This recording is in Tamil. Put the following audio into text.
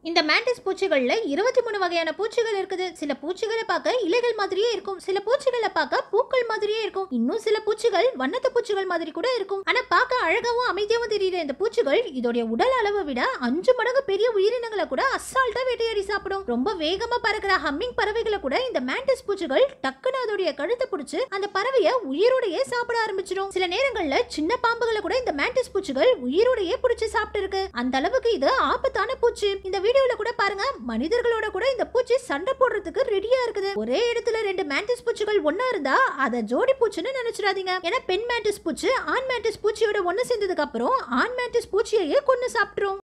இந்த மேண்டிஸ் பூச்சிகள்ல இருபத்தி மூணு வகையான பூச்சிகள் இருக்குது சில பூச்சிகளை பார்க்க இலைகள் மாதிரியே இருக்கும் சில பூச்சிகளை பார்க்க பூக்கள் மாதிரியே இருக்கும் இன்னும் சில பூச்சிகள் வண்ணத்து பூச்சிகள் மாதிரி கூட இருக்கும் ஆனா பார்க்க அழகாவும் அமைதியாவும் தெரியுற இந்த பூச்சிகள் இதோடைய உடல் அளவை விட அஞ்சு மடங்கு பெரிய உயிரினங்களை கூட அசால்ட்டா வேட்டையாடி சாப்பிடும் ரொம்ப வேகமா பறக்கிற ஹம்மிங் பறவைகளை கூட இந்த மேண்டிஸ் பூச்சிகள் டக்குன்னு அதோடைய கழுத்தை பிடிச்சு அந்த பறவைய உயிரோடையே சாப்பிட ஆரம்பிச்சிடும் சில நேரங்கள்ல சின்ன பாம்புகளை கூட இந்த மேண்டிஸ் பூச்சிகள் உயிரோடையே பிடிச்சு சாப்பிட்டு இருக்கு அந்த அளவுக்கு இது ஆபத்தான பூச்சி இந்த வீடியோல கூட பாருங்க மனிதர்களோட கூட இந்த பூச்சி சண்டை போடுறதுக்கு ரெடியா இருக்குது ஒரே இடத்துல ரெண்டு மேண்டிஸ் பூச்சிகள் ஒண்ணா இருந்தா அத ஜோடி பூச்சின்னு நினைச்சிடாதீங்க ஏன்னா பெண் மேண்டிஸ் பூச்சி ஆண் மேண்டிஸ் பூச்சியோட ஒண்ணு சேர்ந்ததுக்கு அப்புறம் ஆண் மேண்டிஸ் பூச்சியையே கொன்னு சாப்பிட்டுரும்